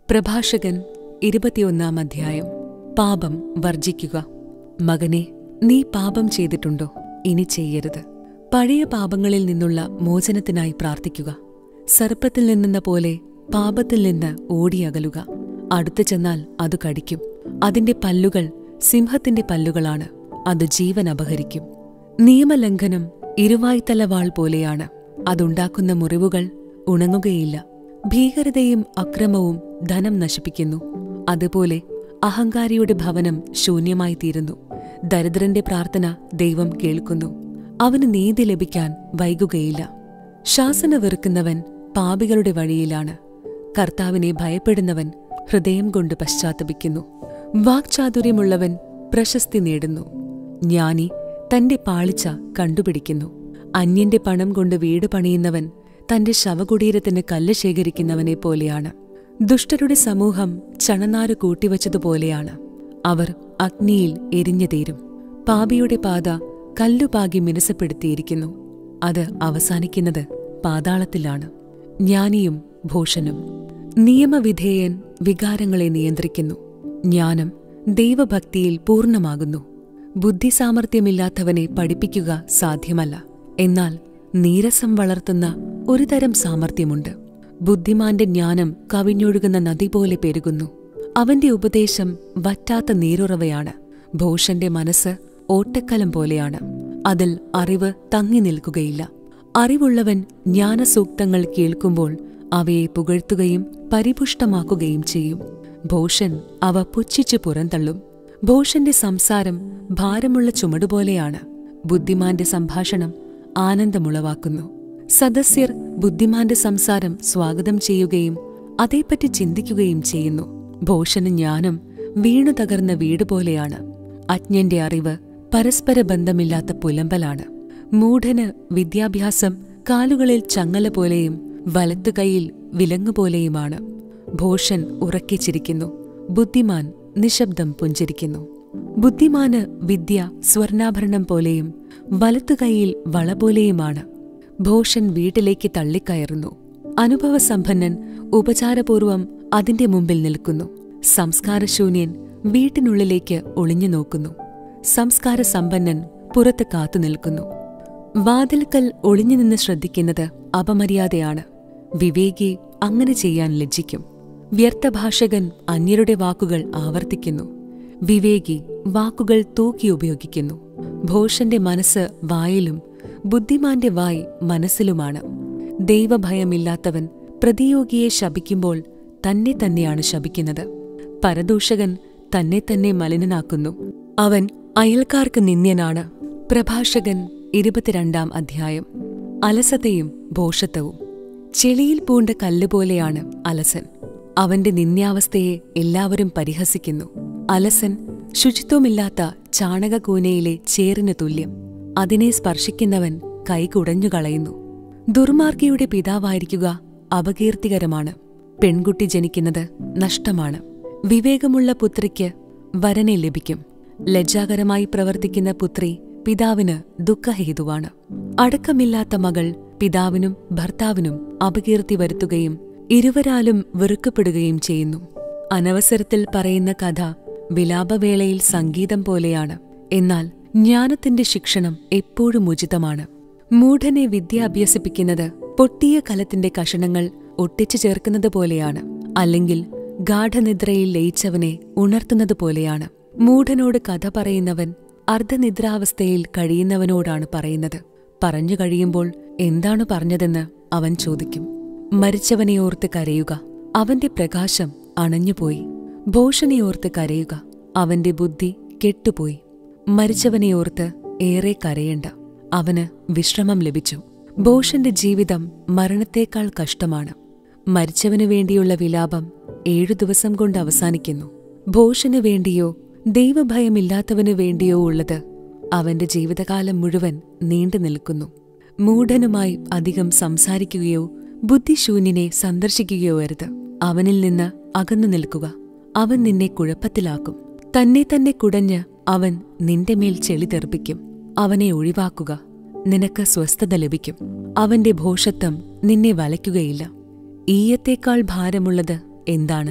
പ്രഭാഷകൻ ഇരുപത്തിയൊന്നാം അധ്യായം പാപം വർജിക്കുക മകനെ നീ പാപം ചെയ്തിട്ടുണ്ടോ ഇനി ചെയ്യരുത് പഴയ പാപങ്ങളിൽ നിന്നുള്ള മോചനത്തിനായി പ്രാർത്ഥിക്കുക സർപ്പത്തിൽ നിന്നെന്ന പോലെ പാപത്തിൽ നിന്ന് ഓടിയകലുക അടുത്തു ചെന്നാൽ അത് കടിക്കും അതിന്റെ പല്ലുകൾ സിംഹത്തിന്റെ പല്ലുകളാണ് അത് ജീവൻ അപഹരിക്കും നിയമലംഘനം ഇരുവായ്ത്തലവാൾ പോലെയാണ് അതുണ്ടാക്കുന്ന മുറിവുകൾ ഉണങ്ങുകയില്ല ഭീകരതയും അക്രമവും ധനം നശിപ്പിക്കുന്നു അതുപോലെ അഹങ്കാരിയുടെ ഭവനം ശൂന്യമായി തീരുന്നു ദരിദ്രന്റെ പ്രാർത്ഥന ദൈവം കേൾക്കുന്നു അവന് നീതി ലഭിക്കാൻ വൈകുകയില്ല ശാസന വെറുക്കുന്നവൻ പാപികളുടെ വഴിയിലാണ് കർത്താവിനെ ഭയപ്പെടുന്നവൻ ഹൃദയം കൊണ്ട് പശ്ചാത്തപിക്കുന്നു വാക്ചാതുര്യമുള്ളവൻ പ്രശസ്തി നേടുന്നു ജ്ഞാനി തന്റെ പാളിച്ച കണ്ടുപിടിക്കുന്നു അന്യന്റെ പണം കൊണ്ട് വീട് പണിയുന്നവൻ തന്റെ ശവകുടീരത്തിന് കല്ല് ശേഖരിക്കുന്നവനെ പോലെയാണ് ദുഷ്ടരുടെ സമൂഹം ചണനാര് കൂട്ടിവച്ചതുപോലെയാണ് അവർ അഗ്നിയിൽ എരിഞ്ഞുതീരും പാപിയുടെ പാത കല്ലുപാകി മിനുസപ്പെടുത്തിയിരിക്കുന്നു അത് അവസാനിക്കുന്നത് പാതാളത്തിലാണ് ജ്ഞാനിയും ഭൂഷനും നിയമവിധേയൻ വികാരങ്ങളെ നിയന്ത്രിക്കുന്നു ജ്ഞാനം ദൈവഭക്തിയിൽ പൂർണ്ണമാകുന്നു ബുദ്ധിസാമർഥ്യമില്ലാത്തവനെ പഠിപ്പിക്കുക സാധ്യമല്ല എന്നാൽ നീരസം വളർത്തുന്ന ഒരുതരം സാമർഥ്യമുണ്ട് ബുദ്ധിമാന്റെ ജ്ഞാനം കവിഞ്ഞൊഴുകുന്ന നദി പോലെ പെരുകുന്നു അവന്റെ ഉപദേശം വറ്റാത്ത നീരുറവയാണ് ഭോഷന്റെ മനസ്സ് ഓട്ടക്കലം പോലെയാണ് അതിൽ അറിവ് തങ്ങി നിൽക്കുകയില്ല അറിവുള്ളവൻ ജ്ഞാനസൂക്തങ്ങൾ കേൾക്കുമ്പോൾ അവയെ പുകഴ്ത്തുകയും പരിപുഷ്ടമാക്കുകയും ചെയ്യും ഭോഷൻ അവ പുച്ഛിച്ചു പുറന്തള്ളും ഭോഷന്റെ സംസാരം ഭാരമുള്ള ചുമടുപോലെയാണ് ബുദ്ധിമാന്റെ സംഭാഷണം ആനന്ദമുളവാക്കുന്നു സദസ്യർ ബുദ്ധിമാന്റെ സംസാരം സ്വാഗതം ചെയ്യുകയും അതേപ്പറ്റി ചിന്തിക്കുകയും ചെയ്യുന്നു ഭോഷന് ജ്ഞാനം വീണു തകർന്ന വീട് പോലെയാണ് അജ്ഞന്റെ അറിവ് പരസ്പര ബന്ധമില്ലാത്ത പുലമ്പലാണ് മൂഢന് വിദ്യാഭ്യാസം കാലുകളിൽ ചങ്ങല പോലെയും വലത്തുകൈയിൽ വിലങ്ങുപോലെയുമാണ് ഭോഷൻ ഉറക്കിച്ചിരിക്കുന്നു ബുദ്ധിമാൻ നിശബ്ദം പുഞ്ചിരിക്കുന്നു ബുദ്ധിമാന് വിദ്യ സ്വർണാഭരണം പോലെയും വലത്തുകൈയിൽ വള പോലെയുമാണ് ഭോഷൻ വീട്ടിലേക്ക് തള്ളിക്കയറുന്നു അനുഭവസമ്പന്നൻ ഉപചാരപൂർവം അതിന്റെ മുമ്പിൽ നിൽക്കുന്നു സംസ്കാരശൂന്യൻ വീട്ടിനുള്ളിലേക്ക് ഒളിഞ്ഞു നോക്കുന്നു സംസ്കാരസമ്പന്നൻ പുറത്ത് കാത്തുനിൽക്കുന്നു വാതിൽക്കൽ ഒളിഞ്ഞു നിന്ന് ശ്രദ്ധിക്കുന്നത് അപമര്യാദയാണ് വിവേകി അങ്ങനെ ചെയ്യാൻ ലജ്ജിക്കും വ്യർത്ഥഭാഷകൻ അന്യരുടെ വാക്കുകൾ ആവർത്തിക്കുന്നു വിവേകി വാക്കുകൾ തൂക്കി ഉപയോഗിക്കുന്നു ഭോഷന്റെ മനസ്സ് വായിലും ബുദ്ധിമാന്റെ വായ് മനസ്സിലുമാണ് ദൈവഭയമില്ലാത്തവൻ പ്രതിയോഗിയെ ശപിക്കുമ്പോൾ തന്നെ തന്നെയാണ് ശപിക്കുന്നത് പരദൂഷകൻ തന്നെ തന്നെ മലിനനാക്കുന്നു അവൻ അയൽക്കാർക്ക് നിന്ദ്യനാണ് പ്രഭാഷകൻ ഇരുപത്തിരണ്ടാം അധ്യായം അലസതയും ഭോഷത്വവും ചെളിയിൽ പൂണ്ട കല്ലുപോലെയാണ് അലസൻ അവന്റെ നിന്ദ്യാവസ്ഥയെ എല്ലാവരും പരിഹസിക്കുന്നു അലസൻ ശുചിത്വമില്ലാത്ത ചാണകകൂനയിലെ ചേറിന് തുല്യം അതിനെ സ്പർശിക്കുന്നവൻ കൈകുടഞ്ഞു കളയുന്നു ദുർമാർഗിയുടെ പിതാവായിരിക്കുക അപകീർത്തികരമാണ് പെൺകുട്ടി ജനിക്കുന്നത് നഷ്ടമാണ് വിവേകമുള്ള പുത്രിക്ക് വരനെ ലഭിക്കും ലജ്ജാകരമായി പ്രവർത്തിക്കുന്ന പുത്രി പിതാവിന് ദുഃഖഹേതുവാണ് അടക്കമില്ലാത്ത മകൾ പിതാവിനും ഭർത്താവിനും അപകീർത്തി വരുത്തുകയും ഇരുവരാലും വെറുക്കപ്പെടുകയും ചെയ്യുന്നു അനവസരത്തിൽ പറയുന്ന കഥ വിലാപവേളയിൽ സംഗീതം പോലെയാണ് എന്നാൽ ജ്ഞാനത്തിന്റെ ശിക്ഷണം എപ്പോഴും ഉചിതമാണ് മൂഢനെ വിദ്യ അഭ്യസിപ്പിക്കുന്നത് പൊട്ടിയ കലത്തിന്റെ കഷണങ്ങൾ ഒട്ടിച്ചു ചേർക്കുന്നത് പോലെയാണ് അല്ലെങ്കിൽ ഗാഠനിദ്രയിൽ ലയിച്ചവനെ ഉണർത്തുന്നത് പോലെയാണ് മൂഢനോട് കഥ പറയുന്നവൻ അർദ്ധനിദ്രാവസ്ഥയിൽ കഴിയുന്നവനോടാണ് പറയുന്നത് പറഞ്ഞു കഴിയുമ്പോൾ എന്താണ് പറഞ്ഞതെന്ന് അവൻ ചോദിക്കും മരിച്ചവനെ ഓർത്ത് കരയുക അവന്റെ പ്രകാശം അണഞ്ഞുപോയി ഭോഷനെയോർത്ത് കരയുക അവന്റെ ബുദ്ധി കെട്ടുപോയി മരിച്ചവനെ ഓർത്ത് ഏറെ കരയണ്ട അവന് വിശ്രമം ലഭിച്ചു ഭോഷന്റെ ജീവിതം മരണത്തേക്കാൾ കഷ്ടമാണ് മരിച്ചവനു വേണ്ടിയുള്ള വിലാപം ഏഴു ദിവസം കൊണ്ട് അവസാനിക്കുന്നു ഭോഷന് വേണ്ടിയോ ദൈവഭയമില്ലാത്തവനു വേണ്ടിയോ ഉള്ളത് അവന്റെ ജീവിതകാലം മുഴുവൻ നീണ്ടു നിൽക്കുന്നു മൂഢനുമായി അധികം സംസാരിക്കുകയോ ബുദ്ധിശൂന്യനെ സന്ദർശിക്കുകയോ അരുത് അവനിൽ നിന്ന് അകന്നു നിൽക്കുക അവൻ നിന്നെ കുഴപ്പത്തിലാക്കും തന്നെ തന്നെ കുടഞ്ഞ് അവൻ നിന്റെ മേൽ ചെളി തെറിപ്പിക്കും അവനെ ഒഴിവാക്കുക നിനക്ക് സ്വസ്ഥത ലഭിക്കും അവന്റെ ഭോഷത്വം നിന്നെ വലയ്ക്കുകയില്ല ഈയത്തേക്കാൾ ഭാരമുള്ളത് എന്താണ്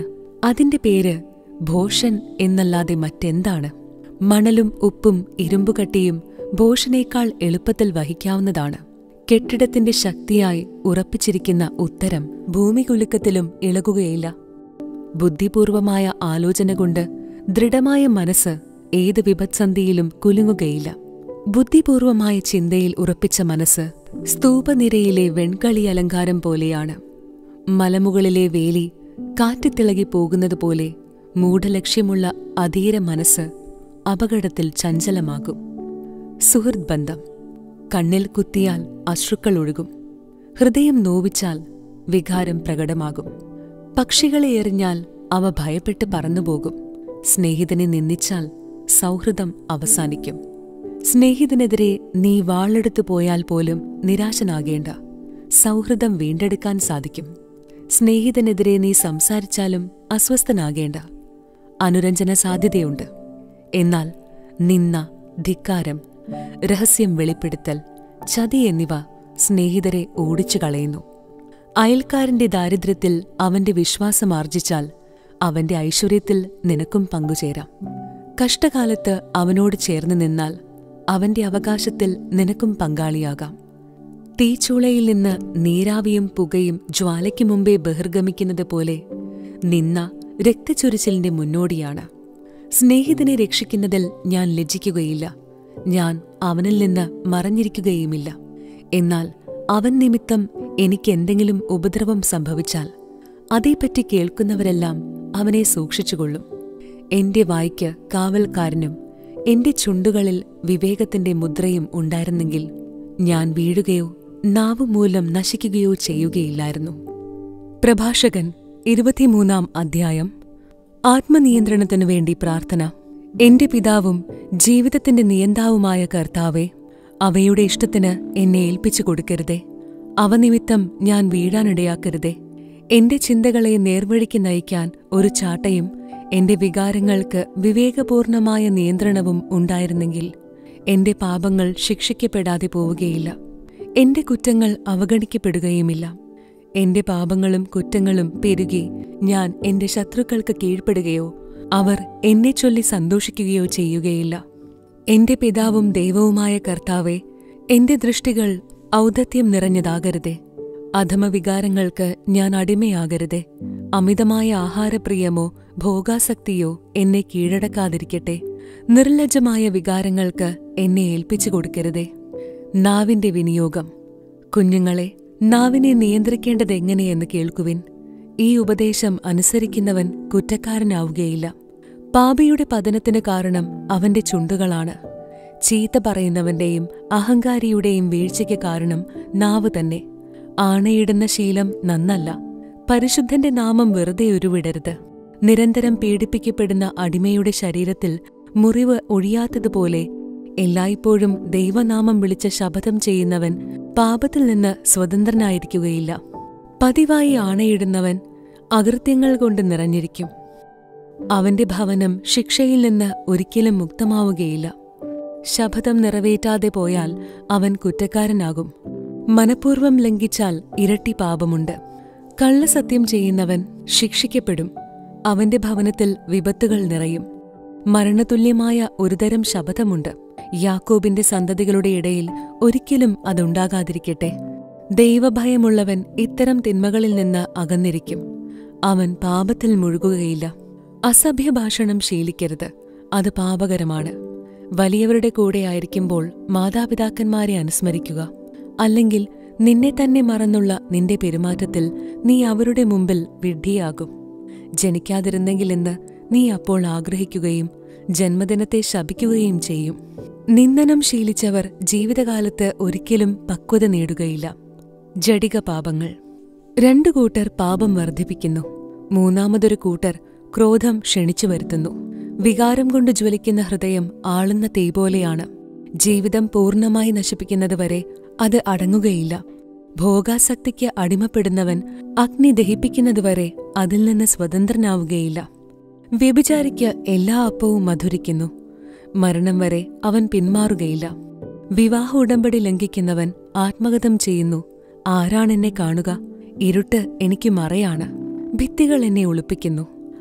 അതിന്റെ പേര് ഭോഷൻ എന്നല്ലാതെ മറ്റെന്താണ് മണലും ഉപ്പും ഇരുമ്പുകട്ടിയും ഭോഷനേക്കാൾ എളുപ്പത്തിൽ വഹിക്കാവുന്നതാണ് കെട്ടിടത്തിന്റെ ശക്തിയായി ഉറപ്പിച്ചിരിക്കുന്ന ഉത്തരം ഭൂമികുലുക്കത്തിലും ഇളകുകയില്ല ബുദ്ധിപൂർവമായ ആലോചന കൊണ്ട് ദൃഢമായ മനസ്സ് ഏത് വിപത്സന്ധിയിലും കുലുങ്ങുകയില്ല ബുദ്ധിപൂർവമായ ചിന്തയിൽ ഉറപ്പിച്ച മനസ്സ് സ്തൂപനിരയിലെ വെൺകളി അലങ്കാരം പോലെയാണ് മലമുകളിലെ വേലി കാറ്റിത്തിളകി പോകുന്നതുപോലെ മൂഢലക്ഷ്യമുള്ള അധീര മനസ്സ് അപകടത്തിൽ ചഞ്ചലമാകും സുഹൃത് ബന്ധം കണ്ണിൽ കുത്തിയാൽ അശ്രുക്കൾ ഒഴുകും ഹൃദയം നോവിച്ചാൽ വികാരം പ്രകടമാകും പക്ഷികളെ എറിഞ്ഞാൽ അവ ഭയപ്പെട്ട് പറന്നുപോകും സ്നേഹിതനെ നിന്ദിച്ചാൽ സൗഹൃദം അവസാനിക്കും സ്നേഹിതനെതിരെ നീ വാളെടുത്തു പോയാൽ പോലും നിരാശനാകേണ്ട സൗഹൃദം വീണ്ടെടുക്കാൻ സാധിക്കും സ്നേഹിതനെതിരെ നീ സംസാരിച്ചാലും അസ്വസ്ഥനാകേണ്ട അനുരഞ്ജന സാധ്യതയുണ്ട് എന്നാൽ നിന്ന ധിക്കാരം രഹസ്യം വെളിപ്പെടുത്തൽ ചതി എന്നിവ സ്നേഹിതരെ ഓടിച്ചു കളയുന്നു അയൽക്കാരന്റെ ദാരിദ്ര്യത്തിൽ അവന്റെ വിശ്വാസം ആർജിച്ചാൽ അവന്റെ ഐശ്വര്യത്തിൽ നിനക്കും പങ്കുചേരാം കഷ്ടകാലത്ത് അവനോട് ചേർന്ന് നിന്നാൽ അവന്റെ അവകാശത്തിൽ നിനക്കും പങ്കാളിയാകാം തീച്ചൂളയിൽ നിന്ന് നീരാവിയും പുകയും ജ്വാലയ്ക്ക് മുമ്പേ ബഹിർഗമിക്കുന്നത് പോലെ നിന്ന രക്തച്ചൊരിച്ചിലിന്റെ മുന്നോടിയാണ് സ്നേഹിതനെ രക്ഷിക്കുന്നതിൽ ഞാൻ ലജ്ജിക്കുകയില്ല ഞാൻ അവനിൽ നിന്ന് മറഞ്ഞിരിക്കുകയുമില്ല എന്നാൽ അവൻ നിമിത്തം എനിക്ക് എന്തെങ്കിലും ഉപദ്രവം സംഭവിച്ചാൽ അതേപ്പറ്റി കേൾക്കുന്നവരെല്ലാം അവനെ സൂക്ഷിച്ചുകൊള്ളും എന്റെ വായ്ക്ക് കാവൽക്കാരനും എന്റെ ചുണ്ടുകളിൽ വിവേകത്തിന്റെ മുദ്രയും ഉണ്ടായിരുന്നെങ്കിൽ ഞാൻ വീഴുകയോ നാവുമൂലം നശിക്കുകയോ ചെയ്യുകയില്ലായിരുന്നു പ്രഭാഷകൻ ഇരുപത്തിമൂന്നാം അധ്യായം ആത്മനിയന്ത്രണത്തിനു വേണ്ടി പ്രാർത്ഥന എന്റെ പിതാവും ജീവിതത്തിന്റെ നിയന്താവുമായ കർത്താവെ അവയുടെ ഇഷ്ടത്തിന് എന്നെ ഏൽപ്പിച്ചു കൊടുക്കരുതേ അവ നിമിത്തം ഞാൻ വീഴാനിടയാക്കരുതേ എന്റെ ചിന്തകളെ നേർവഴിക്ക് നയിക്കാൻ ഒരു ചാട്ടയും എന്റെ വികാരങ്ങൾക്ക് വിവേകപൂർണമായ നിയന്ത്രണവും ഉണ്ടായിരുന്നെങ്കിൽ എന്റെ പാപങ്ങൾ ശിക്ഷിക്കപ്പെടാതെ പോവുകയില്ല എന്റെ കുറ്റങ്ങൾ അവഗണിക്കപ്പെടുകയുമില്ല എന്റെ പാപങ്ങളും കുറ്റങ്ങളും പെരുകി ഞാൻ എന്റെ ശത്രുക്കൾക്ക് കീഴ്പ്പെടുകയോ അവർ എന്നെ ചൊല്ലി സന്തോഷിക്കുകയോ ചെയ്യുകയില്ല എന്റെ പിതാവും ദൈവവുമായ കർത്താവെ എന്റെ ദൃഷ്ടികൾ ഔദത്യം നിറഞ്ഞതാകരുതേ അധമവികാരങ്ങൾക്ക് ഞാൻ അടിമയാകരുതേ അമിതമായ ആഹാരപ്രിയമോ ഭോഗാസക്തിയോ എന്നെ കീഴടക്കാതിരിക്കട്ടെ നിർലജ്ജമായ വികാരങ്ങൾക്ക് എന്നെ ഏൽപ്പിച്ചു കൊടുക്കരുതേ നാവിന്റെ വിനിയോഗം കുഞ്ഞുങ്ങളെ നാവിനെ നിയന്ത്രിക്കേണ്ടതെങ്ങനെയെന്ന് കേൾക്കുവിൻ ഈ ഉപദേശം അനുസരിക്കുന്നവൻ കുറ്റക്കാരനാവുകയില്ല പാപിയുടെ പതനത്തിന് കാരണം അവന്റെ ചുണ്ടുകളാണ് ചീത്ത പറയുന്നവന്റെയും അഹങ്കാരിയുടെയും വീഴ്ചയ്ക്ക് കാരണം നാവ് തന്നെ ആണയിടുന്ന ശീലം നന്നല്ല പരിശുദ്ധന്റെ നാമം വെറുതെ ഉരുവിടരുത് നിരന്തരം പീഡിപ്പിക്കപ്പെടുന്ന അടിമയുടെ ശരീരത്തിൽ മുറിവ് ഒഴിയാത്തതുപോലെ എല്ലായ്പ്പോഴും ദൈവനാമം വിളിച്ച് ശപഥം ചെയ്യുന്നവൻ പാപത്തിൽ നിന്ന് സ്വതന്ത്രനായിരിക്കുകയില്ല പതിവായി ആണയിടുന്നവൻ അകൃത്യങ്ങൾ കൊണ്ട് നിറഞ്ഞിരിക്കും അവന്റെ ഭവനം ശിക്ഷയിൽ നിന്ന് ഒരിക്കലും മുക്തമാവുകയില്ല ശപഥം നിറവേറ്റാതെ പോയാൽ അവൻ കുറ്റക്കാരനാകും മനഃപൂർവ്വം ലംഘിച്ചാൽ ഇരട്ടി പാപമുണ്ട് കള്ളസത്യം ചെയ്യുന്നവൻ ശിക്ഷിക്കപ്പെടും അവന്റെ ഭവനത്തിൽ വിപത്തുകൾ നിറയും മരണതുല്യമായ ഒരുതരം ശപഥമുണ്ട് യാക്കോബിന്റെ സന്തതികളുടെ ഇടയിൽ ഒരിക്കലും അതുണ്ടാകാതിരിക്കട്ടെ ദൈവഭയമുള്ളവൻ ഇത്തരം തിന്മകളിൽ നിന്ന് അകന്നിരിക്കും അവൻ പാപത്തിൽ മുഴുകുകയില്ല അസഭ്യഭാഷണം ശീലിക്കരുത് അത് പാപകരമാണ് വലിയവരുടെ കൂടെ ആയിരിക്കുമ്പോൾ മാതാപിതാക്കന്മാരെ അനുസ്മരിക്കുക അല്ലെങ്കിൽ നിന്നെ തന്നെ മറന്നുള്ള നിന്റെ പെരുമാറ്റത്തിൽ നീ അവരുടെ മുമ്പിൽ വിഡ്ഢിയാകും ജനിക്കാതിരുന്നെങ്കിലെന്ന് നീ അപ്പോൾ ആഗ്രഹിക്കുകയും ജന്മദിനത്തെ ശപിക്കുകയും ചെയ്യും നിന്ദനം ശീലിച്ചവർ ജീവിതകാലത്ത് ഒരിക്കലും പക്വത നേടുകയില്ല ജഡിക പാപങ്ങൾ രണ്ടു കൂട്ടർ പാപം വർദ്ധിപ്പിക്കുന്നു മൂന്നാമതൊരു കൂട്ടർ ക്രോധം ക്ഷണിച്ചു വരുത്തുന്നു വികാരം കൊണ്ട് ജ്വലിക്കുന്ന ഹൃദയം ആളുന്ന തീ പോലെയാണ് ജീവിതം പൂർണ്ണമായി നശിപ്പിക്കുന്നതുവരെ അത് അടങ്ങുകയില്ല ഭോഗാസക്തിക്ക് അടിമപ്പെടുന്നവൻ അഗ്നി ദഹിപ്പിക്കുന്നതുവരെ അതിൽ നിന്ന് സ്വതന്ത്രനാവുകയില്ല വ്യഭിചാരിക്ക് എല്ലാ അപ്പവും മധുരിക്കുന്നു മരണം വരെ അവൻ പിന്മാറുകയില്ല വിവാഹ ഉടമ്പടി ലംഘിക്കുന്നവൻ ആത്മഗതം ചെയ്യുന്നു ആരാണെന്നെ കാണുക ഇരുട്ട് എനിക്ക് മറയാണ് ഭിത്തികൾ എന്നെ ഒളിപ്പിക്കുന്നു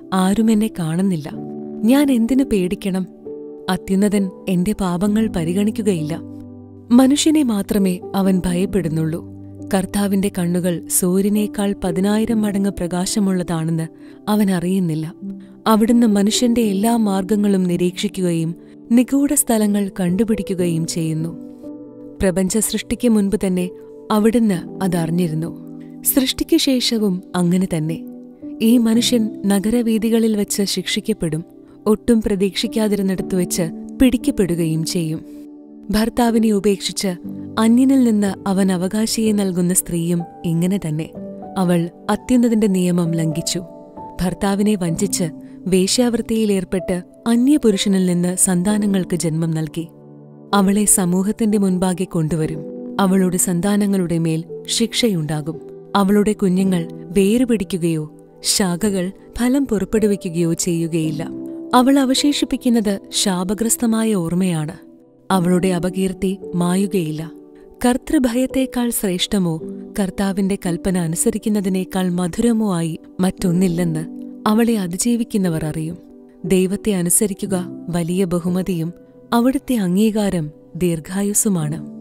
ആരും എന്നെ കാണുന്നില്ല ഞാൻ എന്തിനു പേടിക്കണം അത്യുന്നതൻ എന്റെ പാപങ്ങൾ പരിഗണിക്കുകയില്ല മനുഷ്യനെ മാത്രമേ അവൻ ഭയപ്പെടുന്നുള്ളൂ കർത്താവിന്റെ കണ്ണുകൾ സൂര്യനേക്കാൾ പതിനായിരം മടങ്ങ് പ്രകാശമുള്ളതാണെന്ന് അവൻ അറിയുന്നില്ല അവിടുന്ന് മനുഷ്യന്റെ എല്ലാ മാർഗങ്ങളും നിരീക്ഷിക്കുകയും നിഗൂഢ സ്ഥലങ്ങൾ കണ്ടുപിടിക്കുകയും ചെയ്യുന്നു പ്രപഞ്ച സൃഷ്ടിക്ക് മുൻപ് തന്നെ അവിടുന്ന് അതറിഞ്ഞിരുന്നു സൃഷ്ടിക്ക് ശേഷവും അങ്ങനെ തന്നെ ഈ മനുഷ്യൻ നഗരവീഥികളിൽ വെച്ച് ശിക്ഷിക്കപ്പെടും ഒട്ടും പ്രതീക്ഷിക്കാതിരുന്നിടത്തു വെച്ച് പിടിക്കപ്പെടുകയും ചെയ്യും ഭർത്താവിനെ ഉപേക്ഷിച്ച് അന്യനിൽ നിന്ന് അവൻ അവകാശിയെ നൽകുന്ന സ്ത്രീയും ഇങ്ങനെ തന്നെ അവൾ അത്യുന്നതിന്റെ നിയമം ലംഘിച്ചു ഭർത്താവിനെ വഞ്ചിച്ച് വേശ്യാവൃത്തിയിലേർപ്പെട്ട് അന്യപുരുഷനിൽ നിന്ന് സന്താനങ്ങൾക്ക് ജന്മം നൽകി അവളെ സമൂഹത്തിന്റെ മുൻപാകെ കൊണ്ടുവരും അവളുടെ സന്താനങ്ങളുടെ മേൽ ശിക്ഷയുണ്ടാകും അവളുടെ കുഞ്ഞുങ്ങൾ വേരുപിടിക്കുകയോ ശാഖകൾ ഫലം പുറപ്പെടുവിക്കുകയോ ചെയ്യുകയില്ല അവൾ അവശേഷിപ്പിക്കുന്നത് ശാപഗ്രസ്തമായ ഓർമ്മയാണ് അവളുടെ അപകീർത്തി മായുകയില്ല കർത്തൃഭയത്തേക്കാൾ ശ്രേഷ്ഠമോ കർത്താവിന്റെ കൽപ്പന അനുസരിക്കുന്നതിനേക്കാൾ മധുരമോ ആയി മറ്റൊന്നില്ലെന്ന് അവളെ അതിജീവിക്കുന്നവർ അറിയും ദൈവത്തെ അനുസരിക്കുക വലിയ ബഹുമതിയും അവിടുത്തെ അംഗീകാരം ദീർഘായുസ്സുമാണ്